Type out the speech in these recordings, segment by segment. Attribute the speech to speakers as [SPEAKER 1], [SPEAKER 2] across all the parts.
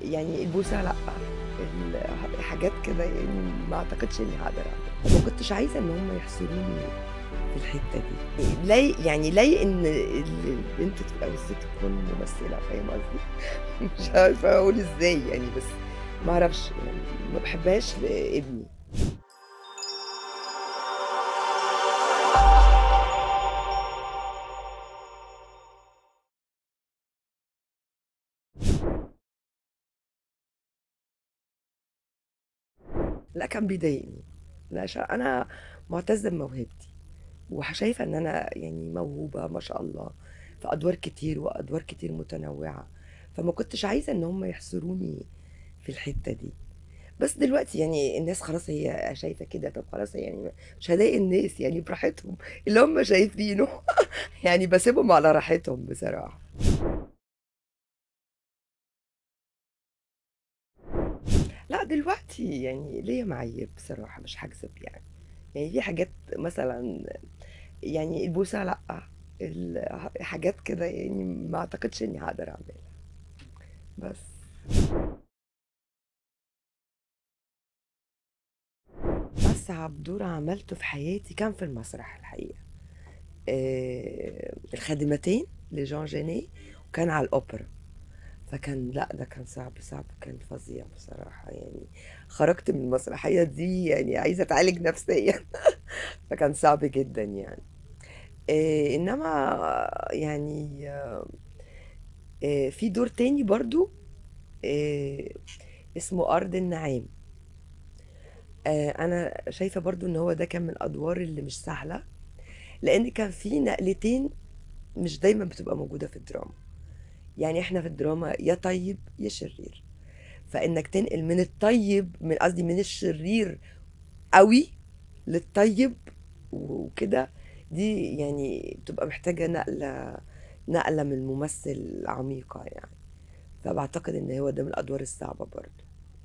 [SPEAKER 1] يعني البوسة لأ ال- حاجات كده يعني ما اعتقدش اني هقدر اعملها ما كنتش عايزه ان هم يحصروني في الحته دي لاي يعني لاي ان ال- البنت تبقى- او الست تكون ممثله فاهم قصدي مش عارفه اقول ازاي يعني بس ما اعرفش يعني ما بحبهاش لابني لا كان بيضايقني لا شا... انا معتزه بموهبتي وشايفه ان انا يعني موهوبه ما شاء الله في ادوار كتير وادوار كتير متنوعه فما كنتش عايزه ان هم يحصروني في الحته دي بس دلوقتي يعني الناس خلاص هي شايفه كده طب خلاص يعني مش هضايق الناس يعني براحتهم اللي هم شايفينه يعني بسيبهم على راحتهم بصراحه لا دلوقتي يعني ليا معايير بصراحه مش هكذب يعني يعني في حاجات مثلا يعني البوسه لا ال- حاجات كده يعني ما اعتقدش اني هقدر اعملها بس أصعب دور عملته في حياتي كان في المسرح الحقيقة آه، الخادمتين لجون جيني وكان على الأوبرا فكان لا ده كان صعب صعب كان فظيع بصراحة يعني خرجت من المسرحية دي يعني عايزة أتعالج نفسيا فكان صعب جدا يعني آه، إنما يعني آه، في دور تاني برضو آه، اسمه أرض النعام آه، أنا شايفة برضو إن هو ده كان من الأدوار اللي مش سهلة لان كان في نقلتين مش دايما بتبقى موجوده في الدراما يعني احنا في الدراما يا طيب يا شرير فانك تنقل من الطيب من قصدي من الشرير قوي للطيب وكده دي يعني بتبقى محتاجه نقله نقله من الممثل عميقه يعني فبعتقد ان هو ده من الادوار الصعبه برضو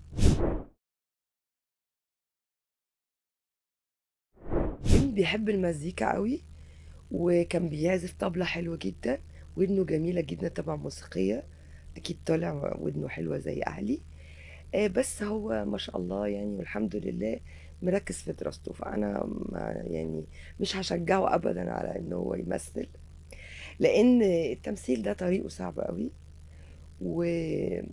[SPEAKER 1] ابني بيحب المزيكا قوي وكان بيعزف طبلة حلوة جدا ودنه جميلة جدا طبعا موسيقية أكيد طالع ودنه حلوة زي أهلي آه، بس هو ما شاء الله يعني والحمد لله مركز في دراسته فأنا ما يعني مش هشجعه أبدا على إن هو يمثل لأن التمثيل ده طريقه صعب قوي ويعني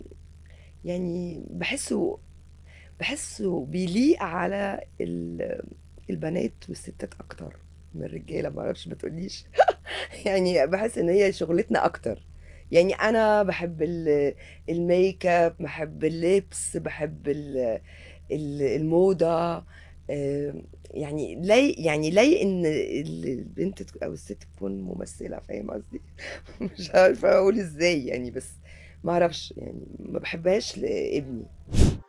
[SPEAKER 1] بحسه بحسه بيليق على ال- البنات والستات أكتر من الرجالة معرفش ما تقوليش يعني بحس ان هي شغلتنا اكتر يعني انا بحب ال- الميك اب بحب اللبس بحب ال- ال- الموضه آه، يعني لاي يعني لاي ان ال- البنت تك- او الست تكون ممثله فاهم قصدي مش عارفه اقول ازاي يعني بس ما اعرفش يعني ما بحبهاش لابني